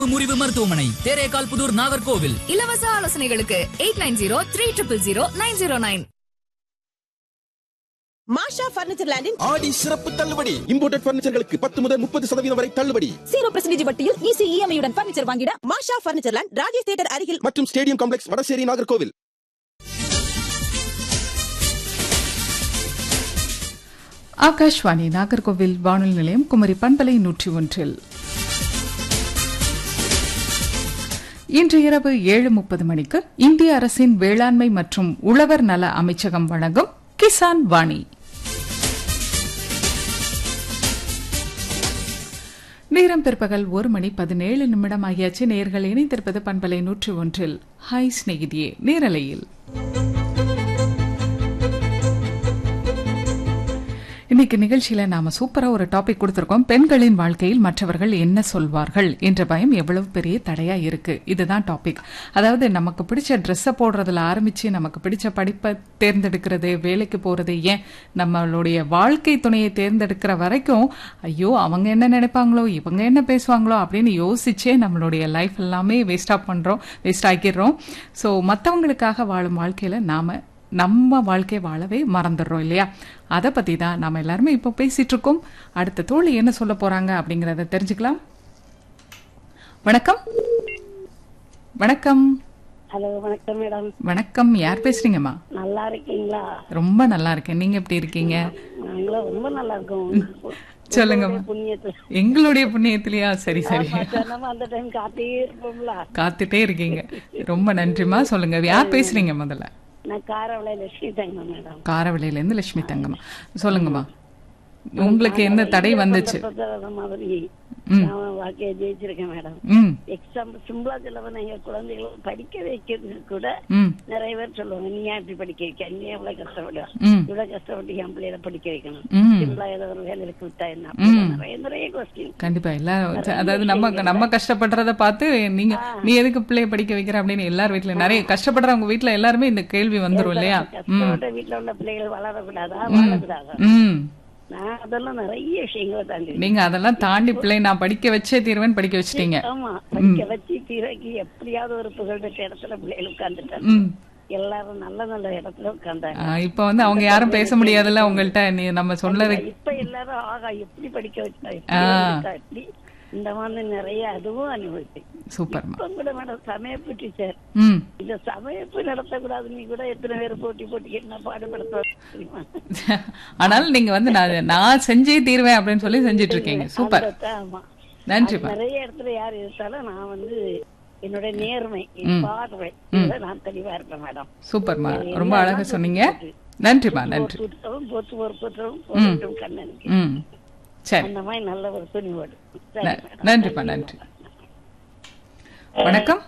முறிவு மருத்துவமனை தேரேகால் புதூர் நாகர்கோவில் இலவச ஆலோசனைகளுக்கு eight nine zero three triple zero nine zero nine Masha furniture லேண்டின் ஆடி சிறப்பு தள்ளுபடி இம்போர்ட்டட் பர்னிச்சர்களுக்கு பத்து முதல் முப்பது சதவீதம் வரை தள்ளுபடி ஜீரோ பர்சன்டேஜ் வட்டியில் ஈஸி இஎம்ஐயுடன் பர்னிச்சர் வாங்கிட Masha furniture land Rajesh theatre அருகில் மற்றும் ஸ்டேடியம் காம்ப்ளெக்ஸ் வடசேரி நாகர்கோவில் ஆகாஷ்வாணி நாகர்கோவில் வானொலி நிலையம் குமரி பண்பலை நூற்றி ஒன்றில் இன்று இரவு ஏழு முப்பது மணிக்கு இந்திய அரசின் வேளாண்மை மற்றும் உழவர் நல அமைச்சகம் வழங்கும் கிசான் வாணி நேரம் பிற்பகல் ஒரு மணி பதினேழு நிமிடம் ஆகியாச்சு நேர்கள் இணைந்திருப்பது பண்பலை நூற்றி ஒன்றில் ஹாய் ஸ்நேகிதியே நேரலையில் இன்னைக்கு நிகழ்ச்சியில நாம சூப்பரா ஒரு டாபிக் கொடுத்திருக்கோம் பெண்களின் வாழ்க்கையில் மற்றவர்கள் என்ன சொல்வார்கள் என்ற பயம் எவ்வளவு பெரிய தடையா இருக்கு இதுதான் டாபிக் அதாவது நமக்கு பிடிச்ச ட்ரெஸ்ஸை போடுறதுல ஆரம்பிச்சு நமக்கு பிடிச்ச படிப்பை தேர்ந்தெடுக்கிறது வேலைக்கு போறது ஏன் நம்மளுடைய வாழ்க்கை துணையை தேர்ந்தெடுக்கிற வரைக்கும் ஐயோ அவங்க என்ன நினைப்பாங்களோ இவங்க என்ன பேசுவாங்களோ அப்படின்னு யோசிச்சே நம்மளுடைய லைஃப் எல்லாமே வேஸ்ட் ஆஃப் பண்றோம் வேஸ்ட் ஆக்கிடுறோம் ஸோ மற்றவங்களுக்காக வாழும் வாழ்க்கையில நாம நம்ம வாழ்க்கை வாழவே மறந்துடுறோம் இல்லையா அதை பத்தி தான் நாம எல்லாருமே இப்போ பேசிட்டு இருக்கோம் அடுத்த தோழி என்ன சொல்ல போறாங்க அப்படிங்கறத தெரிஞ்சுக்கலாம் வணக்கம் வணக்கம் ஹலோ வணக்கம் மேடம் வணக்கம் யார் பேசுறீங்கம்மா நல்லா இருக்கீங்களா ரொம்ப நல்லா இருக்கேன் நீங்க எப்படி இருக்கீங்க நாங்களும் ரொம்ப நல்லா இருக்கோம் சொல்லுங்கம்மா புண்ணியத்துல எங்களுடைய புண்ணியத்திலயா சரி சரி மத்தியானமா அந்த டைம் காத்தே இருப்போம்ல காத்துட்டே இருக்கீங்க ரொம்ப நன்றிமா சொல்லுங்க யார் பேசுறீங்க முதல்ல நான் காரவளை லட்சுமி தங்க மேடம் காரவிளையில இருந்து லட்சுமி தங்கம்மா சொல்லுங்கம்மா உங்களுக்கு என்ன தடை வந்துச்சு பிரதம மாதிரி நான் வாழ்க்கையை ஜெயிச்சிருக்கேன் மேடம் ம் எக்ஸாம்பிள் சிம்பிளா சொல்லவன எங்க குழந்தைகளை படிக்க வைக்கிறதுக்கு கூட ம் நிறைய பேர் சொல்லுவாங்க நீ ஏன் இப்படி படிக்க வைக்க நீ எவ்வளவு கஷ்டப்படுவ ம் இவ்வளவு கஷ்டப்பட்டு என் பிள்ளைகளை படிக்க வைக்கணும் ம் சிம்பிளா ஏதோ ஒரு வேலைக்கு விட்டா என்ன அப்படிலாம் நிறைய நிறைய கொஸ்டின் கண்டிப்பா எல்லாரும் அதாவது நம்ம நம்ம கஷ்டப்படுறத பார்த்து நீங்க நீ எதுக்கு பிள்ளைய படிக்க வைக்கிற அப்படின்னு எல்லார் வீட்ல நிறைய கஷ்டப்படுறவங்க வீட்ல எல்லாருமே இந்த கேள்வி வந்துரும் இல்லையா கஷ்டப்பட்ட வீட்டுல உள்ள பிள்ளைகள் வளரக்கூடாதா வாழக்கூடாதா ம் நான் அதெல்லாம் நிறைய விஷயங்களை தாண்டி நீங்க அதெல்லாம் தாண்டி பிள்ளை நான் படிக்க வச்சே தீர்வேன் படிக்க வச்சிட்டீங்க ஆமா படிக்க வச்சு தீரக்கி எப்படியாவது ஒரு புகழ்பெற்ற இடத்துல பிள்ளைகள் உட்கார்ந்துட்டேன் ம் எல்லாரும் நல்ல நல்ல இடத்துல உட்கார்ந்தாங்க ஆ, இப்ப வந்து அவங்க யாரும் பேச முடியாதுல்ல உங்கள்ட்ட நீ நம்ம சொன்னது இப்ப எல்லாரும் ஆகா எப்படி படிக்க வச்சா எப்படி வளர்த்தா, எப்படி இந்த மாதிரி நிறைய அதுவும் அனுபவிச்சேன் சூப்பர்மா இப்ப கூட மேடம் சமையப்பு டீச்சர் ம் இந்த சமையப்பு நடத்தக்கூடாதுன்னு கூட எத்தனை பேர் போட்டி போட்டி என்ன பாடுபடுத்த தெரியுமா ஆனாலும் நீங்க வந்து நான் நான் செஞ்சே தீர்வேன் அப்படின்னு சொல்லி செஞ்சிட்டு இருக்கீங்க சூப்பர் அந்த- ஆமா நன்றிமா அது நிறைய இடத்துல யார் இருந்தாலும் நான் வந்து என்னோட நேர்மை என் பார்வை இதுல நான் தெளிவா இருப்பேன் மேடம் சூப்பர்மா ரொம்ப அழகா சொன்னீங்க நன்றிமா நன்றி போட்டுட்டவும் போத்து ஒரு போட்டவும் போட்டும் கண்ணனுக்கு ம் சரி அந்த மாதிரி நல்ல ஒரு துணிவோடு சரி ந- மேடம். நன்றிப்பா நன்றி வணக்கம்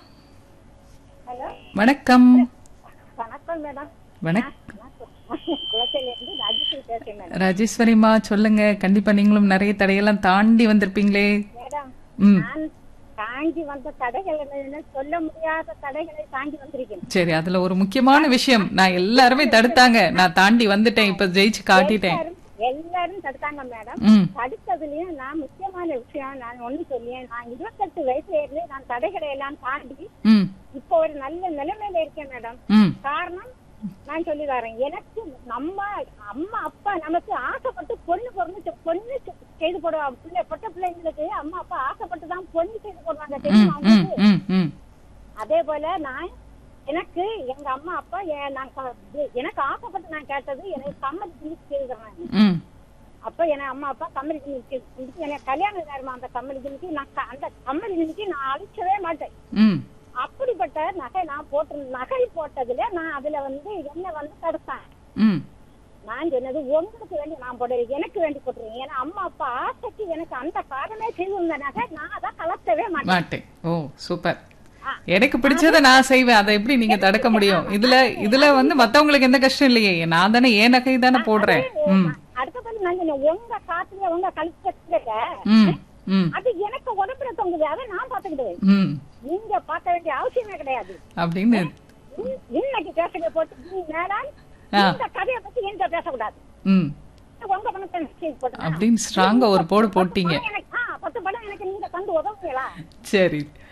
வணக்கம் வணக்கம் மேடம் வணக்கம் குளத்திலிருந்து ராஜேஸ்வரி பேசுறேன் மேடம் ராஜேஸ்வரிமா சொல்லுங்க கண்டிப்பா நீங்களும் நிறைய தடையெல்லாம் தாண்டி வந்திருப்பீங்களே மேடம் ம் நான் தாண்டி வந்த தடைகள் என்னன்னு சொல்ல முடியாத தடைகளை தாண்டி வந்திருக்கேன் சரி அதுல ஒரு முக்கியமான விஷயம் நான் எல்லாருமே தடுத்தாங்க நான் தாண்டி வந்துட்டேன் இப்ப ஜெயிச்சு காட்டிட்டேன் எல்லாரும் எல்லாரும் தடுத்தாங்க மேடம் ம் தடுத்ததுலயும் நான் முக்கியமான விஷயம் நான் ஒண்ணு சொல்லியேன் நான் இருபத்தெட்டு வயசுல நான் தடைகளை எல்லாம் தாண்டி ம் இப்போ ஒரு நல்ல நிலைமையில இருக்கேன் மேடம் ம் காரணம் நான் சொல்லி தரேன் எனக்கு நம்ம அம்மா அப்பா நமக்கு ஆசைப்பட்டு பொண்ணு பிறந்து பொண்ணு செ- செய்து போடுவா பிள்ளை பொட்ட பிள்ளைங்களுக்கு அம்மா அப்பா ஆசைப்பட்டு தான் பொண்ணு செய்து போடுவாங்க ம் தெரியுமா ம் உங்களுக்கு? ம் ம் அதே போல நான் எனக்கு எங்க அம்மா அப்பா எ- நான் க- எனக்கு ஆசைப்பட்டு நான் கேட்டது எனக்கு கம்மல் பண்ணி செய்து தர்றாங்க ம் அப்ப என் அம்மா அப்பா கம்மலி ஜிமிக்கு எனக்கு கல்யாணம் நேரமா அந்த கம்மலி ஜிமிக்கு நான் க- அந்த கம்மலி ஜிமிக்கு நான் அழிச்சவே மாட்டேன் ம் அப்படிப்பட்ட நகை நான் போட்டு நகை போட்டதுல நான் அதுல வந்து என்ன வந்து தடுத்தேன் ம் நான் சொன்னது உங்களுக்கு வேண்டி நான் போடுறேன் எனக்கு வேண்டி போட்டுருவேன் ஏன்னா அம்மா அப்பா ஆசைக்கு எனக்கு அந்த காரணமே செய்து வந்த நகை நான் அதை கலத்தவே மாட்டேன் மாட்டேன் ஓ சூப்பர் எனக்கு பிடிச்சத நான் செய்வேன் அதை எப்படி நீங்க தடுக்க முடியும் இதுல இதுல வந்து மத்தவங்களுக்கு எந்த கஷ்டம் இல்லையே நான் தானே ஏன் நகை தானே போடுறேன் ம் அடுத்தது நான் சொன்னேன் உங்க காத்துல உங்க கழுத்துல ம் ம் அது எனக்கு உடம்புல தொங்குது அதை நான் பாத்துக்கிடுவேன் ம் நீங்க பார்க்க வேண்டிய அவசியமே கிடையாது அப்படின்னு இன்- இன்னைக்கு பேசுங்க போட்டு நீ மேலால் ஆ. இந்த கதையை பத்தி என்கிட்ட பேசக்கூடாது ம் உங்க பணத்தை நிச்சயம் போட்டுருங்க. அப்படின்னு ஸ்ட்ராங்கா ஒரு போடு போட்டீங்க பணம் எனக்கு- ஆ, பத்து படம் எனக்கு நீங்க தந்து உதவுங்களா சரி